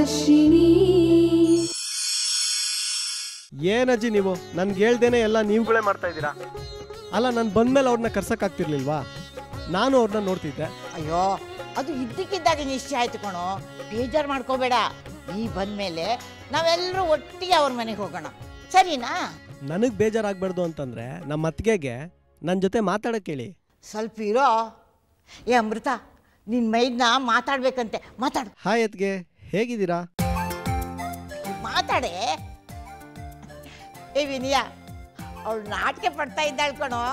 ವರ್ಷಿಣಿ ಏನಜ್ಜಿ ನೀವು ನನ್ಗೆ ಹೇಳ್ದೇನೆ ಎಲ್ಲ ನೀವುಗಳೇ ಮಾಡ್ತಾ ಇದ್ದೀರಾ ಅಲ್ಲ ನಾನು ಬಂದ್ಮೇಲೆ ಅವ್ರನ್ನ ಕರ್ಸಕ್ಕಾಗ್ತಿರ್ಲಿಲ್ವಾ ನಾನು ಅವ್ರನ್ನ ನೋಡ್ತಿದ್ದೆ ಅಯ್ಯೋ ಅದು ಇದ್ದಕ್ಕಿದ್ದಾಗೆ ನಿಶ್ಚಯ ಆಯ್ತು ಕಣೋ ಬೇಜಾರು ಮಾಡ್ಕೋಬೇಡ ನೀ ಬಂದ್ಮೇಲೆ ನಾವೆಲ್ಲರೂ ಒಟ್ಟಿಗೆ ಅವ್ರ ಮನೆಗೆ ಹೋಗೋಣ ಸರಿನಾ ನನಗೆ ಬೇಜಾರಾಗ್ಬಾರ್ದು ಅಂತಂದ್ರೆ ನಮ್ಮ ಅತ್ತಿಗೆಗೆ ನನ್ನ ಜೊತೆ ಮಾತಾಡಕ್ಕೆ ಹೇಳಿ ಸ್ವಲ್ಪ ಇರೋ ಏ ಅಮೃತ ನಿನ್ನ ಮೈದ್ನ ಮಾತಾಡ್ಬೇಕಂತೆ ಮಾತಾಡು ಹಾಯ್ ಅತ್ಗೆ ಹೇಗಿದ್ದೀರಾ ಮಾತಾಡೆ ಏ ವಿನಯ ಅವಳು ನಾಟಕ ಪಡ್ತಾ ಇದ್ದಾಳ್ ಕಣೋ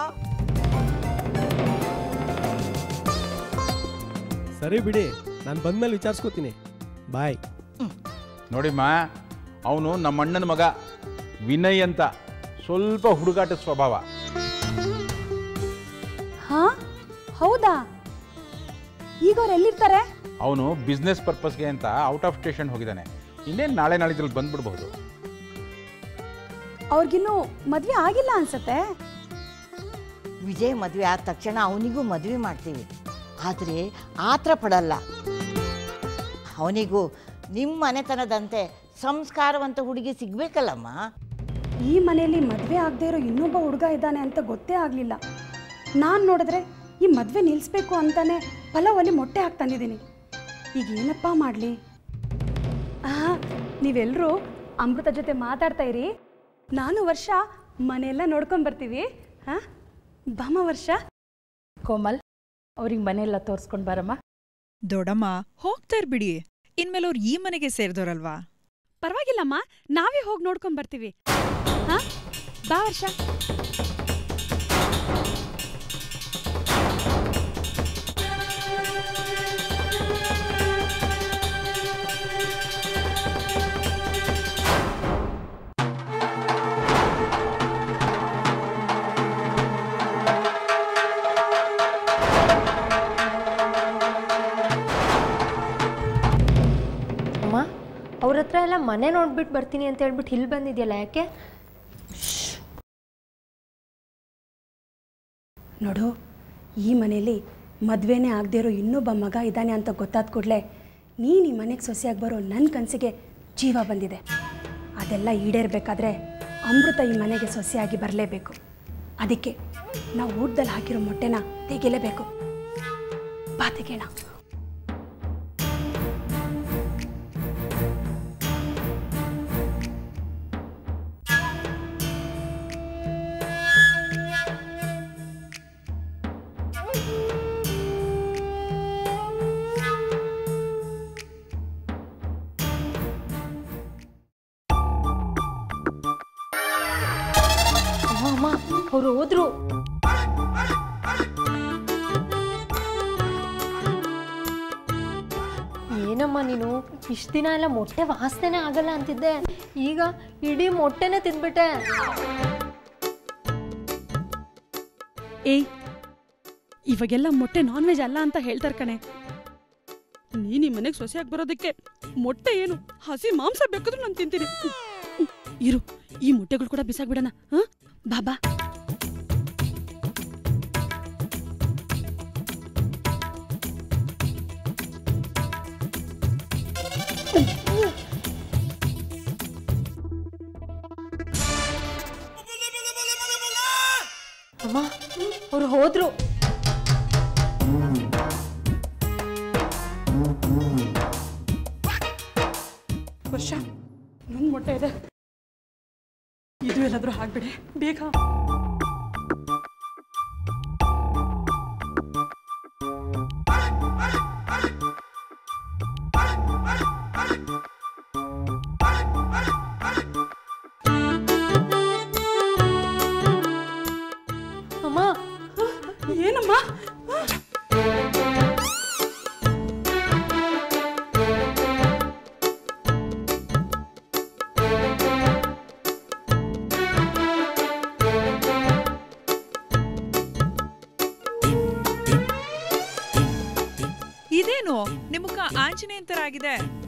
ಸರಿ ಬಿಡಿ ನಾನು ಬಂದ್ಮೇಲೆ ವಿಚಾರಿಸ್ಕೋತೀನಿ ಬಾಯ್ ನೋಡಿಮ್ಮ ಅವನು ನಮ್ಮ ಅಣ್ಣನ ಮಗ ವಿನಯ್ ಅಂತ ಸ್ವಲ್ಪ ಹುಡುಗಾಟ ಸ್ವಭಾವ ಹಾ ಹೌದಾ ಈಗ ಅವ್ರು ಎಲ್ಲಿರ್ತಾರೆ ಅವನು ಬಿಸ್ನೆಸ್ ಪರ್ಪಸ್ಗೆ ಅಂತ ಔಟ್ ಆಫ್ ಸ್ಟೇಷನ್ ಹೋಗಿದ್ದಾನೆ ಇನ್ನೇನು ನಾಳೆ ನಾಳಿದ್ರಲ್ಲಿ ಬಂದ್ಬಿಡ್ಬಹುದು ಅವ್ರಿಗಿನ್ನೂ ಮದ್ವೆ ಆಗಿಲ್ಲ ಅನ್ಸತ್ತೆ ವಿಜಯ್ ಮದುವೆ ಆದ ತಕ್ಷಣ ಅವನಿಗೂ ಮದುವೆ ಮಾಡ್ತೀವಿ ಆದರೆ ಆತ್ರ ಪಡಲ್ಲ ಅವನಿಗೂ ನಿಮ್ಮ ಮನೆತನದಂತೆ ಸಂಸ್ಕಾರವಂತ ಹುಡುಗಿ ಸಿಗ್ಬೇಕಲ್ಲಮ್ಮ ಈ ಮನೆಯಲ್ಲಿ ಮದ್ವೆ ಆಗದೆ ಇರೋ ಇನ್ನೊಬ್ಬ ಹುಡುಗ ಇದ್ದಾನೆ ಅಂತ ಗೊತ್ತೇ ಆಗಲಿಲ್ಲ ನಾನು ನೋಡಿದ್ರೆ ಈ ಮದ್ವೆ ನಿಲ್ಲಿಸ್ಬೇಕು ಅಂತಾನೆ ಪಲಾವಲ್ಲಿ ಮೊಟ್ಟೆ ಹಾಕಿ ತಂದಿದ್ದೀನಿ ಈಗ ಏನಪ್ಪ ಮಾಡಲಿ ನೀವೆಲ್ಲರೂ ಅಮೃತ ಜೊತೆ ಮಾತಾಡ್ತಾ ಇರಿ ನಾನು ವರ್ಷ ಮನೆಯೆಲ್ಲ ನೋಡ್ಕೊಂಡ್ ಬರ್ತೀವಿ ಹಾಂ ಬಾಮ ವರ್ಷ ಕೋಮಲ್ ಅವ್ರಿಗೆ ಮನೆಯೆಲ್ಲ ತೋರಿಸ್ಕೊಂಡು ಬರಮ್ಮ ದೊಡಮ್ಮ ಹೋಗ್ತಾ ಇರ್ಬಿಡಿ ಇನ್ಮೇಲೆ ಅವ್ರು ಈ ಮನೆಗೆ ಸೇರಿದವ್ರಲ್ವಾ ಪರವಾಗಿಲ್ಲಮ್ಮ ನಾವೇ ಹೋಗಿ ನೋಡ್ಕೊಂಡ್ ಬರ್ತೀವಿ ಹಾಂ ಬಾ ವರ್ಷ ಅಮ್ಮ ಅವ್ರ ಹತ್ರ ಎಲ್ಲ ಮನೆ ನೋಡ್ಬಿಟ್ಟು ಬರ್ತೀನಿ ಅಂತ ಹೇಳ್ಬಿಟ್ಟು ಇಲ್ಲಿ ಬಂದಿದ್ಯಲ್ಲ ಯಾಕೆ ನೋಡು ಈ ಮನೇಲಿ ಮದುವೆನೇ ಆಗದೆ ಇರೋ ಇನ್ನೊಬ್ಬ ಮಗ ಇದ್ದಾನೆ ಅಂತ ಗೊತ್ತಾದ ಕೂಡಲೇ ನೀನು ಈ ಮನೆಗೆ ಸೊಸೆಯಾಗಿ ಬರೋ ನನ್ನ ಕನಸಿಗೆ ಜೀವ ಬಂದಿದೆ ಅದೆಲ್ಲ ಈಡೇರಬೇಕಾದ್ರೆ ಅಮೃತ ಈ ಮನೆಗೆ ಸೊಸೆಯಾಗಿ ಬರಲೇಬೇಕು ಅದಕ್ಕೆ ನಾವು ಊಟದಲ್ಲಿ ಹಾಕಿರೋ ಮೊಟ್ಟೆನ ತೆಗಿಲೇಬೇಕು ಬಾ ತೆಗೆಯೋಣ ಅಮ್ಮ ಅಮ್ಮ ಅವ್ರು ಹೋದ್ರು ಏನಮ್ಮ ನೀನು ಇಷ್ಟು ದಿನ ಎಲ್ಲ ಮೊಟ್ಟೆ ವಾಸನೆ ಆಗಲ್ಲ ಅಂತಿದ್ದೆ ಈಗ ಇಡೀ ಮೊಟ್ಟೆನೇ ತಿಂದ್ಬಿಟ್ಟೆ ಏಯ್ ಇವಾಗೆಲ್ಲ ಮೊಟ್ಟೆ ನಾನ್ ವೆಜ್ ಅಲ್ಲ ಅಂತ ಹೇಳ್ತಾರೆ ಕಣೆ ನೀನ್ ಈ ಮನೆಗೆ ಸೊಸೆಯಾಗಿ ಬರೋದಕ್ಕೆ ಮೊಟ್ಟೆ ಏನು ಹಸಿ ಮಾಂಸ ಬೇಕಾದ್ರೂ ನಾನು ತಿಂತೀನಿ ಹ್ಮ್. ಇರು ಈ ಮೊಟ್ಟೆಗಳು ಕೂಡ ಬಿಸಾಕ್ಬಿಡಣ ಹಾ ಬಾ ಬಾ ಅಮ್ಮ ಅವ್ರು ಹೋದ್ರು ವರ್ಷ ನನ್ನ ಮೊಟ್ಟೆ ಇದೆ ಇದು ಎಲ್ಲಾದ್ರೂ ಹಾಕ್ಬಿಡೆ ಬೇಗ ಅಮ್ಮ ಏನಮ್ಮ ಇದೇನು ನಿಮ್ಮ ಮುಖ ಆಂಜನೇಯನ್ ತರ ಆಗಿದೆ